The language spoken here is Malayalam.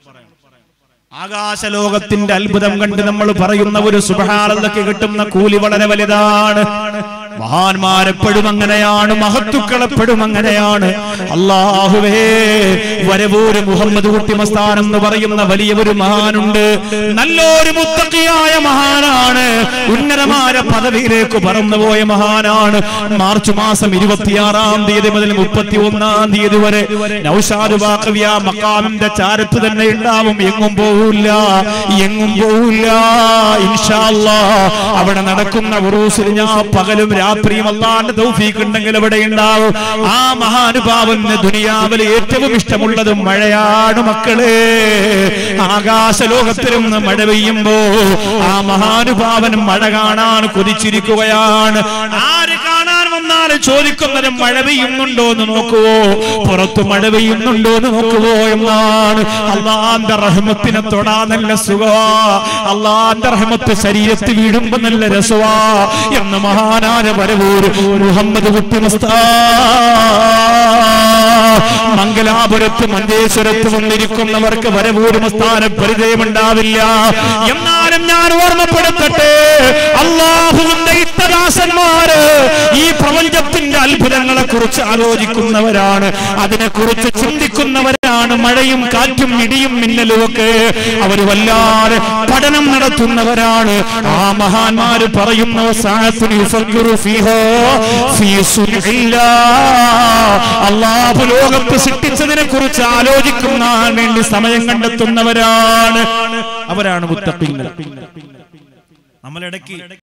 ആകാശലോകത്തിന്റെ അത്ഭുതം കണ്ട് നമ്മൾ പറയുന്ന ഒരു സുബഹാലതൊക്കെ കിട്ടുന്ന കൂലി വളരെ വലുതാണ് മഹാന്മാരെപ്പോഴും അങ്ങനെയാണ് മഹത്തുക്കൾ എപ്പോഴും അങ്ങനെയാണ് അള്ളാഹുവേ വരവൂര് മുഹമ്മദ് കുട്ടി മസ്താൻ എന്ന് പറയുന്ന വലിയ ഒരു മഹാനുണ്ട് നല്ലൊരു മുത്തക്കിയായ മഹാനാണ് ഉന്നതമായ പദവിയിലേക്ക് പറന്നുപോയ മഹാനാണ് മാർച്ച് മാസം ഇരുപത്തിയാറാം തീയതി മുതൽ മുപ്പത്തി ഒന്നാം തീയതി വരെ നൗഷാദ് ബാഖവിയ മക്കാമിന്റെ ചാരത്ത് തന്നെ ഉണ്ടാവും എങ്ങും പോവില്ല എങ്ങും പോവില്ല ഇൻഷാ അല്ലാ അവിടെ നടക്കുന്ന ഉറൂസിൽ ഞാൻ പകലും രാത്രിയും അല്ലാണ്ട് തൗഫീഖ് ഉണ്ടെങ്കിൽ അവിടെ ഉണ്ടാവും ആ മഹാനുഭാവന് ദുനിയാവിൽ ഏറ്റവും ഇഷ്ടമുള്ളത് മഴയാണ് മക്കളെ ആകാശ ലോകത്തിലും മഴ പെയ്യുമ്പോ ആ മഹാനുഭാവൻ മഴ കാണാൻ കൊതിച്ചിരിക്കുകയാണ് ആര് കാണാൻ വന്നാലും ചോദിക്കുന്നത് മഴ പെയ്യുന്നുണ്ടോ എന്ന് നോക്കുവോ പുറത്ത് മഴ പെയ്യുന്നുണ്ടോ എന്ന് നോക്കുവോ എന്നാണ് അള്ളാന്റെ റഹ്മത്തിനെ തൊടാ നല്ല സുഖമാ അള്ളാന്റെ റഹ്മത്ത് ശരീരത്തിൽ വീഴുമ്പോ നല്ല രസവാ എന്ന് മഹാനാന വരവൂര് മുഹമ്മദ് കുട്ടി മുസ്താ മംഗലാപുരത്ത് മഞ്ചേശ്വരത്ത് വന്നിരിക്കുന്നവർക്ക് വരവൂര് മസ്താന പരിചയമുണ്ടാവില്ല എന്നാലും ഞാൻ ഓർമ്മപ്പെടുത്തട്ടെ അള്ളാഹുവിന്റെ ഇഷ്ടദാസന്മാര് ഈ പ്രപഞ്ചത്തിന്റെ അത്ഭുതങ്ങളെ കുറിച്ച് ആലോചിക്കുന്നവരാണ് അതിനെ കുറിച്ച് ചിന്തിക്കുന്നവരാണ് മഴയും കാറ്റും ഇടിയും മിന്നലും ഒക്കെ അവർ വല്ലാതെ പഠനം നടത്തുന്നവരാണ് ആ മഹാന്മാര് പറയുന്നു സാഅത്തുൻ യുഫക്കിറു ഫീഹാ ഫീ സുനില്ലാ. അള്ളാഹു ലോകത്ത് സൃഷ്ടിച്ചതിനെ കുറിച്ച് ആലോചിക്കുന്ന വേണ്ടി സമയം കണ്ടെത്തുന്നവരാണ് അവരാണ് മുത്തഖീങ്ങൾ നമ്മളിടയ്ക്ക്